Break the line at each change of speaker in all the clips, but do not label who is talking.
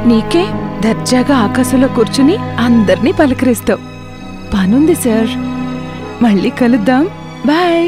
నీకే దర్జాగా ఆకాశంలో కూర్చుని అందర్నీ పలకరిస్తావు పనుంది సార్ మళ్ళీ కలుద్దాం బాయ్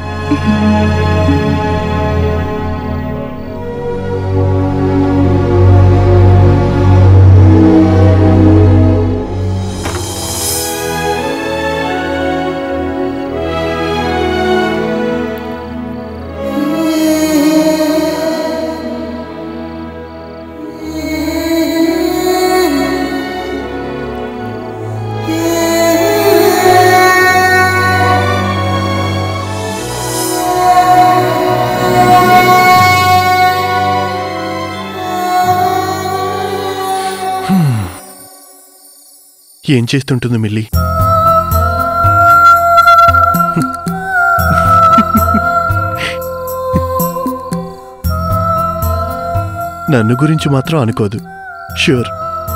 ఏం చేస్తుంటుంది మిల్లి నన్ను గురించి మాత్రం అనుకోదు ష్యూర్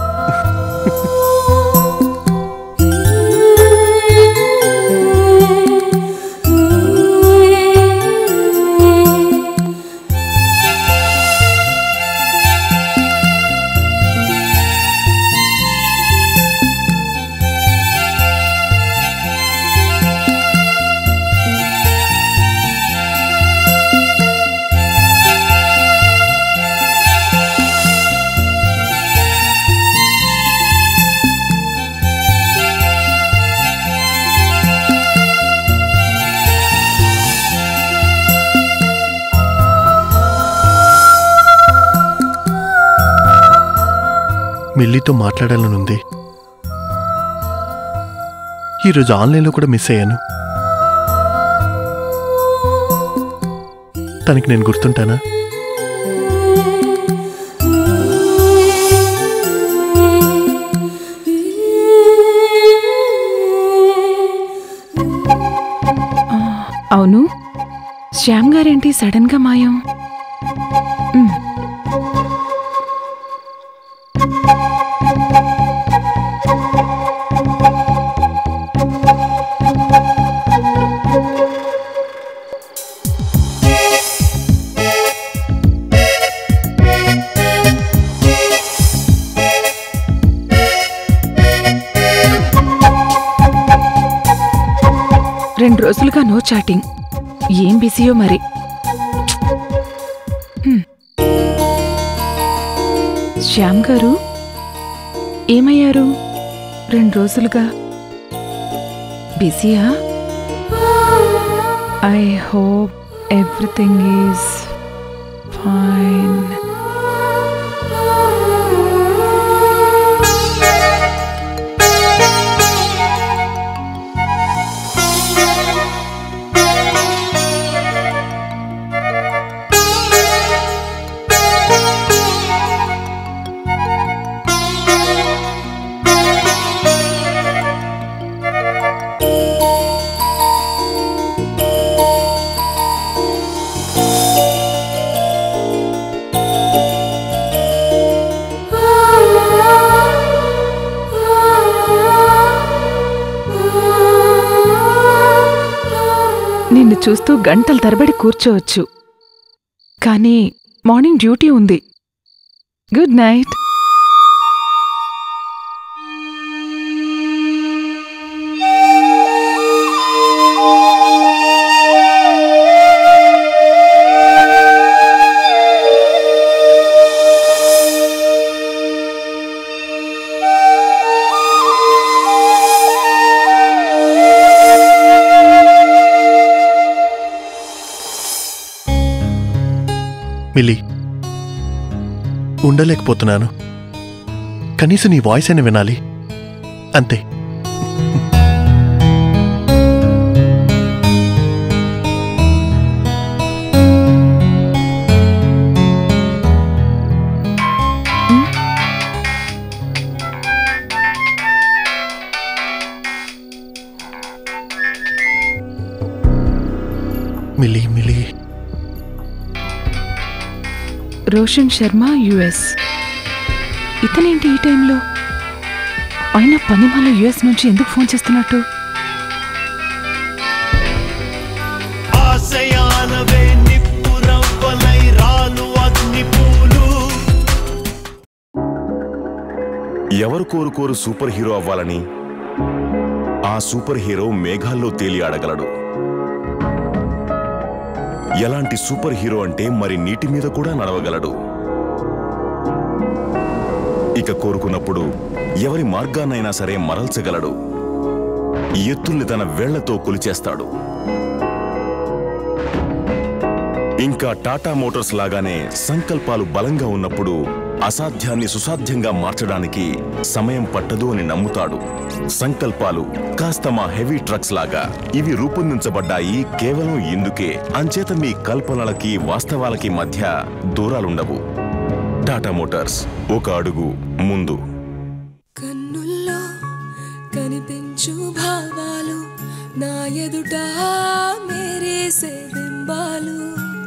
మిల్లీతో మాట్లాడాలనుంది ఈరోజు ఆన్లైన్లో కూడా మిస్ అయ్యాను తనకి నేను గుర్తుంటానా
అవును శ్యామ్ గారేంటి సడన్ గా మాయం ఉమ్. రెండు రోజులుగా నో చాటింగ్ ఏం బిజీయో మరి హ్మ్. శ్యామ్ గారు ఏమయ్యారు రెండు రోజులుగా బిజీయా I hope everything is fine నిన్ను చూస్తూ గంటల తరబడి కూర్చోవచ్చు కానీ మార్నింగ్ డ్యూటీ ఉంది గుడ్ నైట్
మిల్లి ఉండలేకపోతున్నాను కనీసం నీ వాయిస్ అయినా వినాలి అంతే మిలి మిలి
రోషన్ శర్మ యుఎస్ ఇతనేంటి ఈ టైంలో అయినా పనిమాల యుఎస్ నుంచి ఎందుకు ఫోన్ చేస్తున్నట్టు
ఆశయాలవే నిప్పురవ్వలై రాలు అగ్ని పూలు ఎవరు కోరుకోరు సూపర్ హీరో అవ్వాలని ఆ సూపర్ హీరో మేఘాల్లో తేలి ఆడగలడు ఎలాంటి సూపర్ హీరో అంటే మరి నీటి మీద కూడా నడవగలడు ఇక కోరుకున్నప్పుడు ఎవరి మార్గాన్నైనా సరే మరల్చగలడు ఎత్తుల్ని తన వేళ్లతో కొలిచేస్తాడు ఇంకా టాటా మోటార్స్ లాగానే సంకల్పాలు బలంగా ఉన్నప్పుడు అసాధ్యాన్ని సుసాధ్యంగా మార్చడానికి సమయం పట్టదు అని నమ్ముతాడు సంకల్పాలు కాస్త మా హెవీ ట్రక్స్ లాగా ఇవి రూపొందించబడ్డాయి కేవలం ఇందుకే అంచేత మీ కల్పనలకి వాస్తవాలకి మధ్య దూరాలుండవు టాటా మోటార్స్ ఒక అడుగు ముందు
కన్నుల్లో కనిపించు భావాలు నా ఎదుట మేరేసే బింబాలు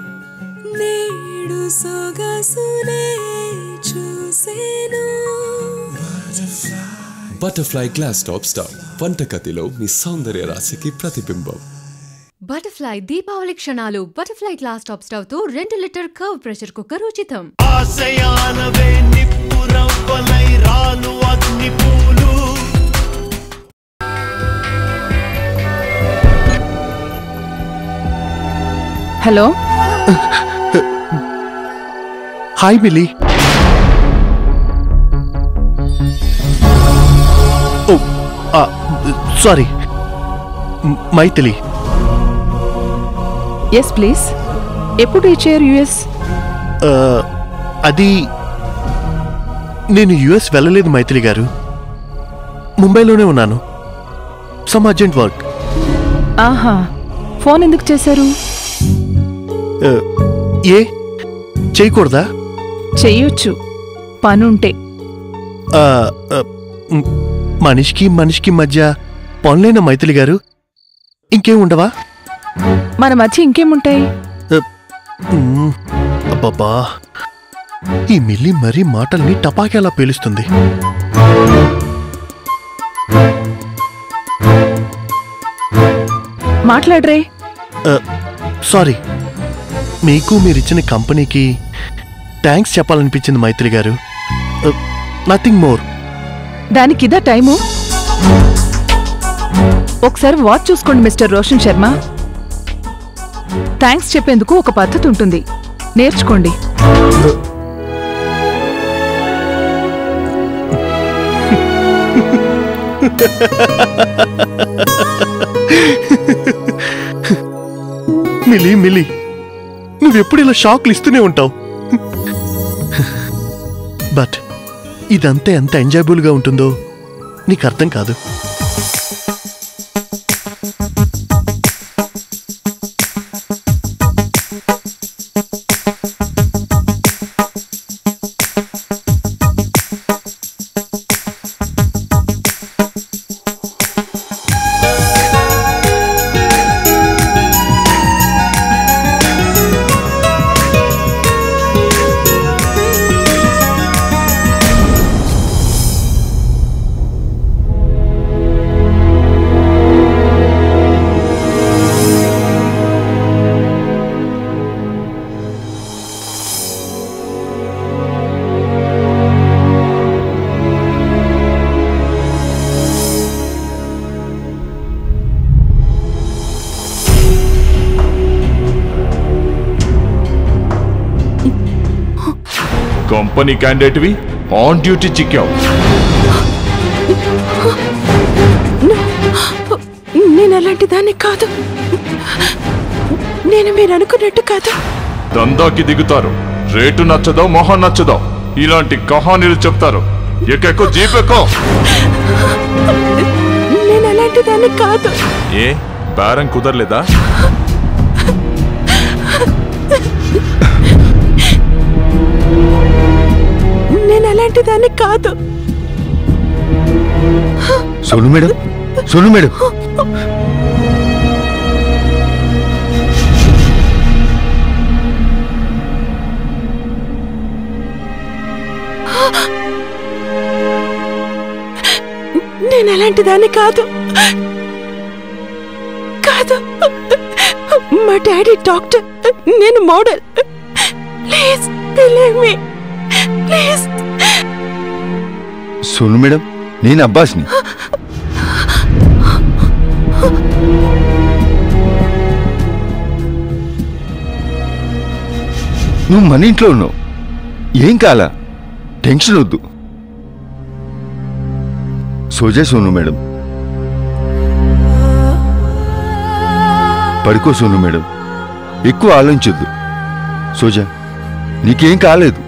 నేడు సొగసునే చూసేను
బటర్ఫ్లై గ్లాస్ టాప్ స్టార్ వంటగదిలో మీ సౌందర్య రాశికి ప్రతిబింబం
బటర్ఫ్లై దీపావళి క్షణాలు బటర్ఫ్లై గ్లాస్ టాప్ స్టవ్ తో రెండు లీటర్ కర్వ్ ప్రెషర్ కుక్కర్ ఉచితం
ఆశయాలవే నిప్పురవ్వలై రాలు అగ్ని పూలు
hello
hi Mili oh sorry Maithili
yes please ఎప్పుడు రీచ్ అయ్యారు యుఎస్
ఆ, అది నేను యుఎస్ వెళ్ళలేదు మైథిలి గారు ముంబైలోనే ఉన్నాను సమ్ అర్జెంట్ వర్క్
ఆహా ఫోన్ ఎందుకు చేశారు
ఆ, ఏ చేయకూడదా
చెయ్యొచ్చు పనుంటే
ఆ, ఆ, మ్, మనిషికి మనిషికి మధ్య పనులైన మైథిలి గారు ఇంకేం ఉండవా
మన మధ్య ఇంకేముంటాయి
మ్, అబ్బబ్బా ఈ మిల్లి మరీ మాటల్ని టపాకేలా పేలుస్తుంది
మాట్లాడరే
ఆ, సారీ మీకు మీరిచ్చిన కంపెనీకి థ్యాంక్స్ చెప్పాలనిపించింది మైత్రి గారు నథింగ్ మోర్
దానికి ఇదా టైము ఒకసారి వాచ్ చూసుకోండి మిస్టర్ రోషన్ శర్మ థ్యాంక్స్ చెప్పేందుకు ఒక పద్ధతి ఉంటుంది నేర్చుకోండి
మిలి మిలి నువ్వెప్పుడు ఇలా షాక్లు ఇస్తూనే ఉంటావు బట్ ఇదంతా ఎంత ఎంజాయబుల్గా ఉంటుందో నీకు అర్థం కాదు
కంపెనీ క్యాండిడేట్వి ఆన్ డ్యూటీ చిక్కావు
నేను అలాంటి దాన్ని కాదు నేను మీరు అనుకున్నట్టు కాదు
దందాకి దిగుతారు రేటు నచ్చదో మొహం నచ్చదో ఇలాంటి కహానీలు చెప్తారు ఎక్కెక్కో జీపెక్కో
నేను అలాంటి దాన్ని కాదు
ఏ బేరం కుదరలేదా
నేను అలాంటి దాన్ని కాదు
సోను మేడం సోను మేడం
నేను అలాంటి దాన్ని కాదు కాదు మా డాడీ డాక్టర్ నేను model please believe me please
Sonu madam నేను అబ్బాస్ని నువ్వు మన ఇంట్లో ఉన్నావు ఏం కాలా టెన్షన్ వద్దు సోజా సోను మేడం పడుకో సోను మేడం ఎక్కువ ఆలోచించొద్దు సోజా నీకేం కాలేదు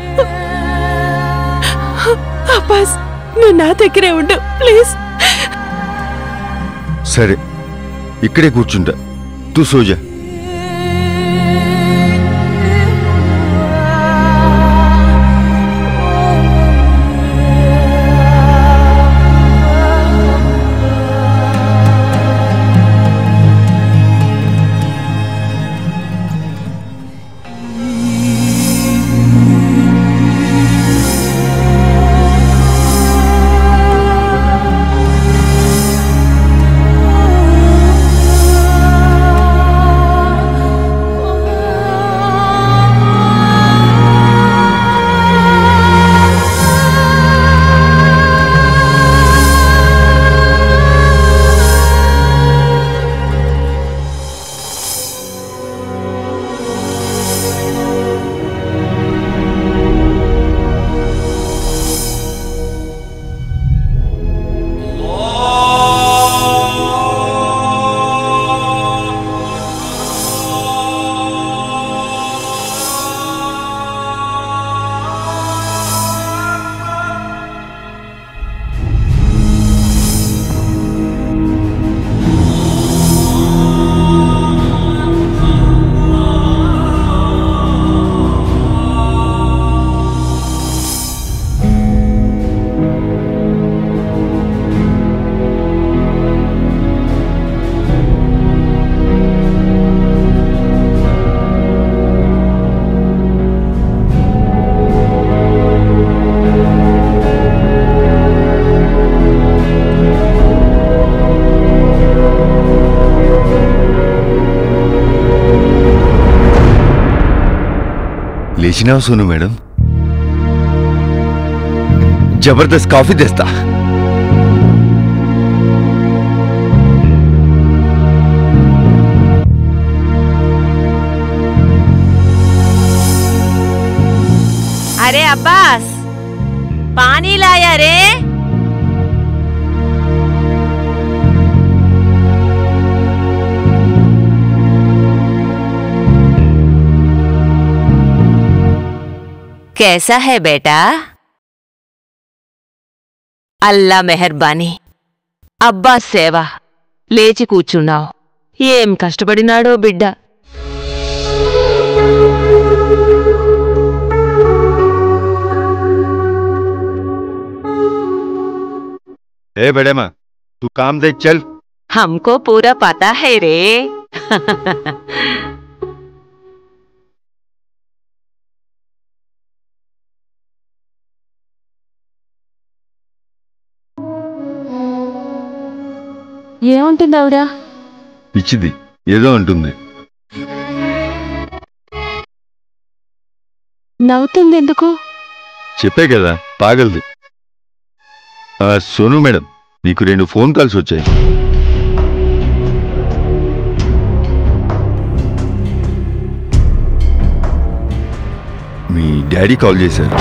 అబ్బాస్ నువ్వు నా దగ్గరే ఉండు ప్లీజ్
సరే ఇక్కడే కూర్చుంటా తూ సోజా లేచినావు సోను మేడం జబర్దస్త్ కాఫీ తెస్తా
अरे अब्बास पानी लाया रे कैसा है बेटा అల్లా మెహర్బానీ అబ్బా సేవ లేచి కూర్చున్నావు ఏం కష్టపడినాడో బిడ్డ
ఏ బడేమా తూ కామ్ దేఖ్ చల్
हमको पूरा पता है रे ఏముంటుందవురా
పిచ్చిది ఏదో అంటుంది
నవ్వుతుంది ఎందుకు
చెప్పే కదా పాగలది ఆ, సోను మేడం నీకు రెండు ఫోన్ కాల్స్ వచ్చాయి మీ డాడీ కాల్ చేశారు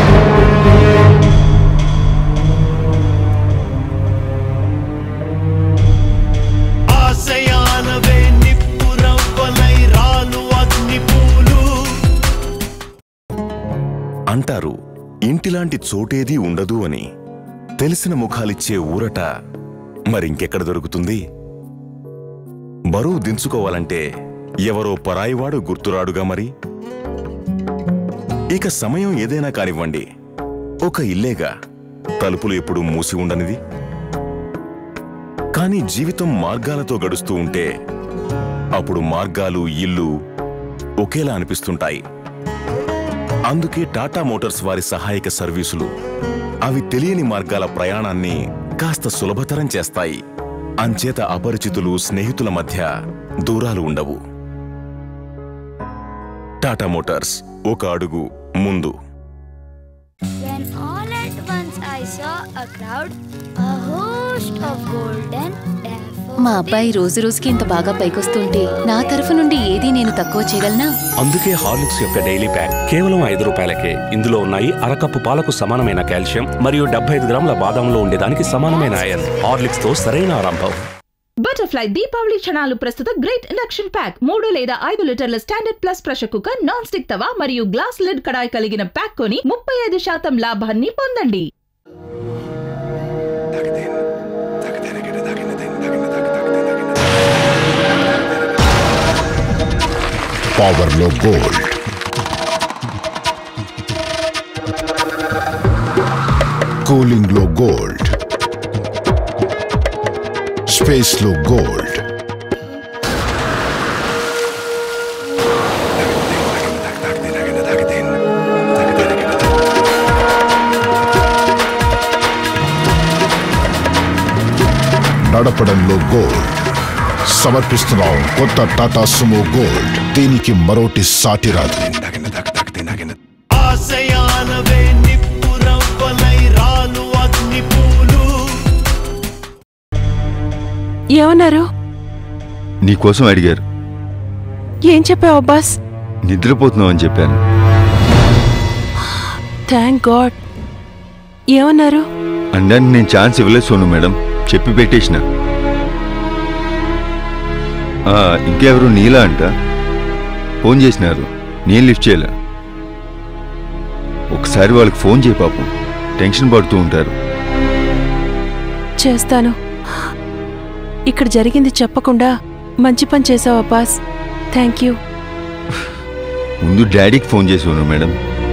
ఆశయాలవే నిప్పురవ్వలై రాలు అగ్నిపూలు
అంటారు ఇంటిలాంటి చోటేదీ ఉండదు అని తెలిసిన ముఖాలిచ్చే ఊరట మరింకెక్కడ దొరుకుతుంది బరువు దించుకోవాలంటే ఎవరో పరాయివాడు గుర్తురాడుగా మరి ఇక సమయం ఏదైనా కానివ్వండి ఒక ఇల్లేగా తలుపులు ఎప్పుడు మూసి ఉండనిది కానీ జీవితం మార్గాలతో గడుస్తూ ఉంటే అప్పుడు మార్గాలు ఇల్లు ఒకేలా అనిపిస్తుంటాయి అందుకే టాటా మోటార్స్ వారి సహాయక సర్వీసులు అవి తెలియని మార్గాల ప్రయాణాన్ని కాస్త సులభతరం చేస్తాయి అంచేత అపరిచితులు స్నేహితుల మధ్య దూరాలు ఉండవు టాటా మోటార్స్ ఒక అడుగు ముందు
When all at once I saw a crowd, a host of golden
మా అబ్బాయి రోజు రోజుకి ఇంత బాగా పైకొస్తుంటే నా తరఫు నుండి ఏది నేను తక్కువ చేయగలనా
అందుకే హార్లిక్స్ యొక్క డైలీ ప్యాక్ కేవలం ఐదు రూపాయలకే ఇందులో ఉన్నాయి అరకప్పు పాలకు సమానమైన కాల్షియం మరియు డెబ్బై ఐదు గ్రాముల బాదంలో ఉండేదానికి సమానమైన ఐరన్ హార్లిక్స్ తో సరైన ఆరంభం
బటర్ఫ్లై దీపావళి క్షణాలు ప్రస్తుత గ్రేట్ ఇండక్షన్ ప్యాక్ మూడు లేదా ఐదు లీటర్ల standard plus pressure cooker non stick తవా మరియు గ్లాస్ లిడ్ కడాయి కలిగిన ప్యాక్ కొని ముప్పై ఐదు శాతం లాభాన్ని పొందండి
పవర్లో గోల్డ్ కూలింగ్లో గోల్డ్ స్పేస్లో గోల్డ్ నడపడంలో గోల్డ్ సమర్పిస్తున్నాం కొత్త టాటా సుమో గోల్డ్ దీనికి మరోటి సాటి రాదు
ఆశయాలవే నిప్పురవ్వలై రాలు అగ్ని పూలు
ఏమన్నారు
నీకోసం అడిగారు
ఏం చెప్పావు అబ్బాస్
నిద్రపోతున్నావు అని చెప్పాను
థ్యాంక్ గాడ్ ఏమన్నారు
అనడానికి నేను ఛాన్స్ ఇవ్వలేదు సోను మేడం చెప్పి పెట్టేసిన ఆ, ఇంకెవరు నీలా అంట ఫోన్ చేసినారు నేను లిఫ్ట్ చేయలే ఒకసారి వాళ్ళకి ఫోన్ చేయి పాపం టెన్షన్ పడుతూ ఉంటారు
చేస్తాను ఇక్కడ జరిగింది చెప్పకుండా మంచి పని చేసావు అబ్బాస్ థ్యాంక్ యూ
ముందు డాడీకి ఫోన్ చేసి ఉన్నారు మేడం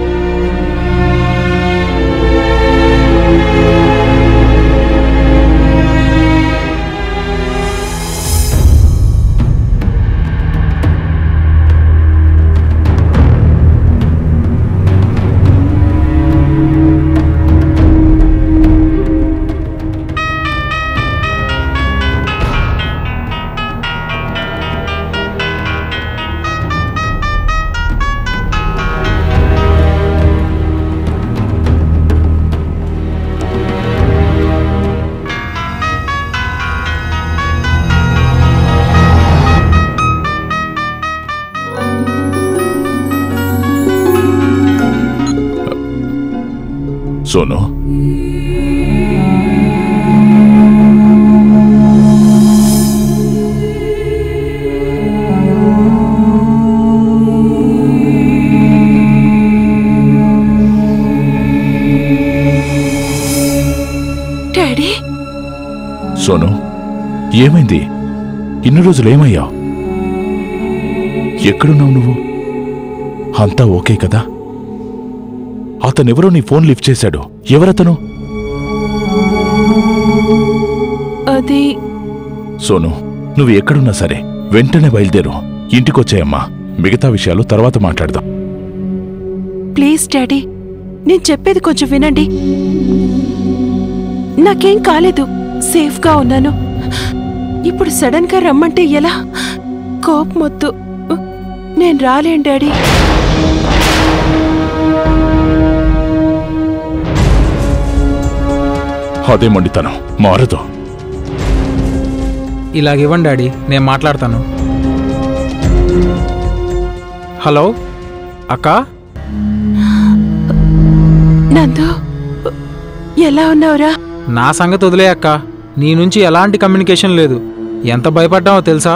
సోను
డాడీ
సోను ఏమైంది ఇన్ని రోజులు ఏమయ్యావు ఎక్కడున్నావు నువ్వు అంతా ఓకే కదా అతనెవరో నీ ఫోన్ లిఫ్ట్ చేశాడు ఎవరతను
అది
సోను నువ్వు ఎక్కడున్నా సరే వెంటనే బయలుదేరు ఇంటికొచ్చాయమ్మా మిగతా విషయాలు తర్వాత మాట్లాడదాం
ప్లీజ్ డాడీ నేను చెప్పేది కొంచెం వినండి నాకేం కాలేదు సేఫ్గా ఉన్నాను ఇప్పుడు సడన్ గా రమ్మంటే ఎలా కోపమొద్దు నేను రాలేను డాడీ
అదే మొండితనం మారదు
ఇలాగివ్వండి డాడీ నేను మాట్లాడతాను హలో అక్క
నందు ఎలా ఉన్నావురా
నా సంగతి వదిలే అక్క నీ నుంచి ఎలాంటి కమ్యూనికేషన్ లేదు ఎంత భయపడ్డావో తెలుసా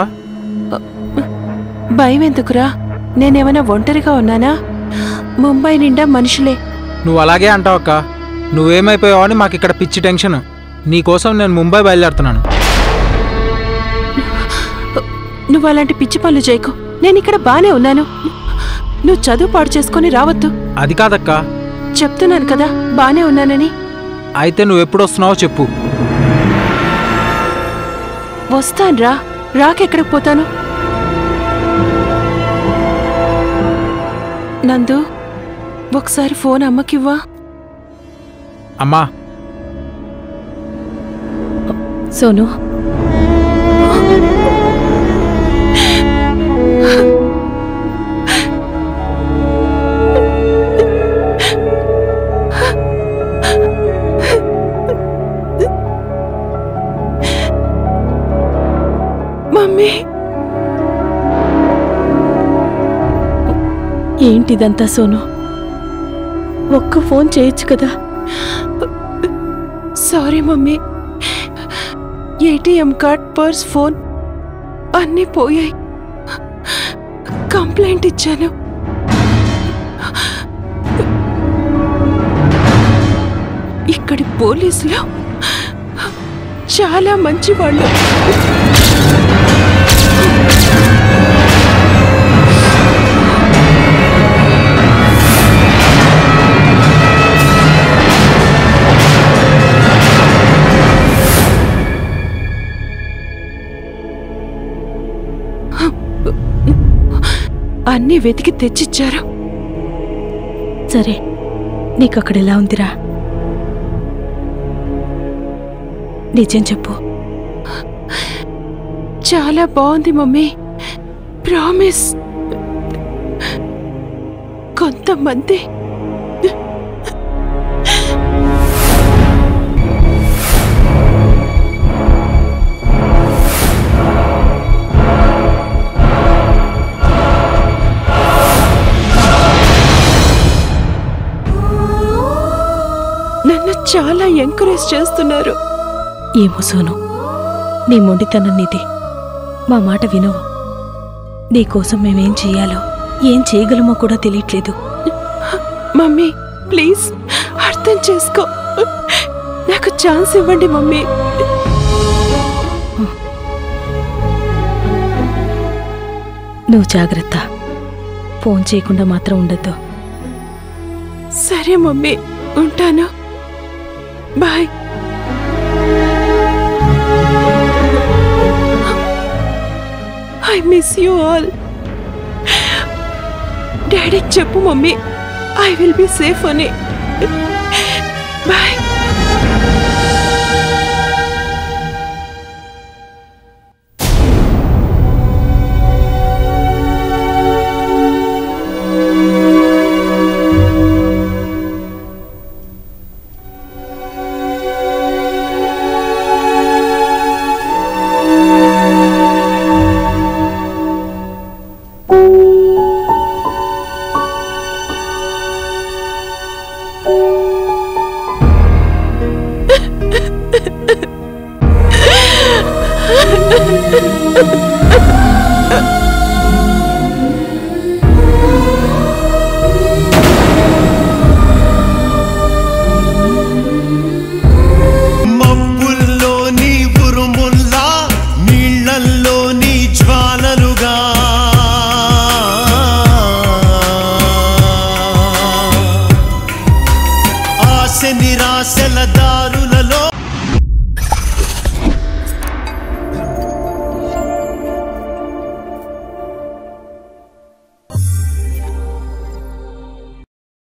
భయం ఎందుకురా నేనేమైనా ఒంటరిగా ఉన్నానా ముంబై నిండా మనుషులే
నువ్వు అలాగే అంటావు అక్క నువ్వేమైపోయావు అని మాకు ఇక్కడ పిచ్చి టెన్షన్ నీకోసం నేను ముంబై బయలుదేరుతున్నాను
నువ్వు అలాంటి పిచ్చి పనులు చేయకు నేను ఇక్కడ బానే ఉన్నాను నువ్వు చదువు పాడు చేసుకొని రావద్దు
అది కాదక్క
చెప్తున్నాను కదా బానే ఉన్నానని
అయితే నువ్వు ఎప్పుడు వస్తున్నావో చెప్పు
వస్తాన్రా రాకెక్కడికి పోతాను నందు ఒకసారి ఫోన్ అమ్మకివ్వా
అమ్మా
సోను
ఏంటిదంతా సోను ఒక్క ఫోన్ చేయొచ్చు కదా
sorry mummy ATM card purse phone అన్నీ పోయాయి కంప్లైంట్ ఇచ్చాను ఇక్కడి పోలీసులు చాలా మంచి వాళ్ళు అన్నీ వెతికి తెచ్చిచ్చారు
సరే నీకు అక్కడ ఎలా ఉందిరా నిజం చెప్పు
చాలా బాగుంది మమ్మీ ప్రామిస్ కొంతమంది నన్ను చాలా ఎంకరేజ్ చేస్తున్నారు
ఏమో సోను నీ మొండితనం నీది మా మాట వినవు నీకోసం మేమేం చెయ్యాలో ఏం చేయగలమో కూడా తెలియట్లేదు
మమ్మీ ప్లీజ్ అర్థం చేసుకో నాకు ఛాన్స్ ఇవ్వండి మమ్మీ
నువ్వు జాగ్రత్త ఫోన్ చేయకుండా మాత్రం ఉండద్దు
సరే మమ్మీ ఉంటాను bye I miss you all డాడీకి చెప్పు mummy I will be safe అని బాయ్